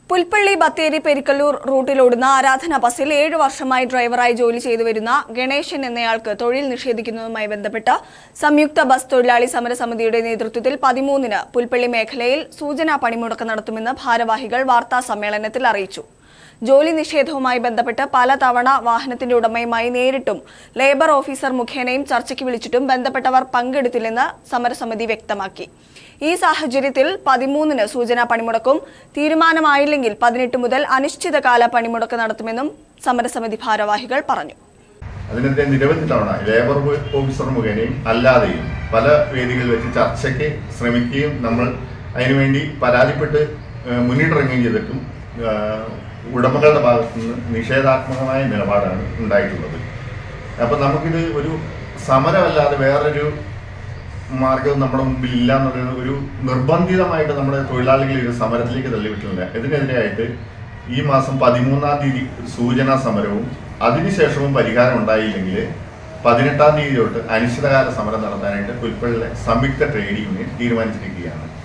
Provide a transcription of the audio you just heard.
പുൽപ്പള്ളി ബത്തേരി പെരിക്കല്ലൂർ റൂട്ടിലോടുന്ന ആരാധന ബസ്സിൽ ഏഴു വർഷമായി ഡ്രൈവറായി ജോലി ചെയ്തു വരുന്ന ഗണേശൻ എന്നയാൾക്ക് തൊഴിൽ നിഷേധിക്കുന്നതുമായി ബന്ധപ്പെട്ട് സംയുക്ത ബസ് തൊഴിലാളി സമരസമിതിയുടെ നേതൃത്വത്തിൽ പതിമൂന്നിന് പുൽപ്പള്ളി മേഖലയിൽ സൂചനാ പണിമുടക്ക് നടത്തുമെന്ന് ഭാരവാഹികൾ വാർത്താ സമ്മേളനത്തിൽ അറിയിച്ചു ജോലി നിഷേധവുമായി ബന്ധപ്പെട്ട് പലതവണ വാഹനത്തിന്റെ ഉടമയുമായി നേരിട്ടും ലേബർ ഓഫീസർ മുഖേനയും ചർച്ചയ്ക്ക് വിളിച്ചിട്ടും ബന്ധപ്പെട്ടവർ പങ്കെടുത്തില്ലെന്ന് സമരസമിതി വ്യക്തമാക്കി ഈ സാഹചര്യത്തിൽ പതിമൂന്നിന് സൂചനാ പണിമുടക്കും തീരുമാനമായില്ലെങ്കിൽ പതിനെട്ട് മുതൽ അനിശ്ചിതകാല പണിമുടക്ക് നടത്തുമെന്നും സമരസമിതി ഭാരവാഹികൾ പറഞ്ഞു അതിനെതിരെ നിരവധി തവണ ലേബർ ഓഫീസർ മുഖേനയും അല്ലാതെയും പല വേദികളിൽ വെച്ച് ചർച്ചയ്ക്ക് ശ്രമിക്കുകയും നമ്മൾ അതിനുവേണ്ടി പരാതിപ്പെട്ട് ഏഹ്, മുന്നിട്ടിറങ്ങുകയും ചെയ്തിട്ടും ഏഹ്, ഉടമകളുടെ ഭാഗത്തു നിന്ന് നിഷേധാത്മകമായ നിലപാടാണ് ഉണ്ടായിട്ടുള്ളത് അപ്പം നമുക്കിത് ഒരു സമരമല്ലാതെ വേറൊരു മാർഗവും നമ്മുടെ മുമ്പിൽ ഇല്ല എന്നൊരു ഒരു നിർബന്ധിതമായിട്ട് നമ്മുടെ തൊഴിലാളികളെ ഒരു സമരത്തിലേക്ക് തള്ളിവിട്ടില്ല ഇതിനെതിരെയായിട്ട് ഈ മാസം പതിമൂന്നാം തീയതി ഒരു സൂചനാ സമരവും അതിനുശേഷവും പരിഹാരം ഉണ്ടായില്ലെങ്കിൽ പതിനെട്ടാം തീയതി തൊട്ട് അനിശ്ചിതകാല സമരം നടത്താനായിട്ട് പുൽപ്പള്ളിലെ സംയുക്ത ട്രേഡ് യൂണിയൻ തീരുമാനിച്ചിരിക്കുകയാണ്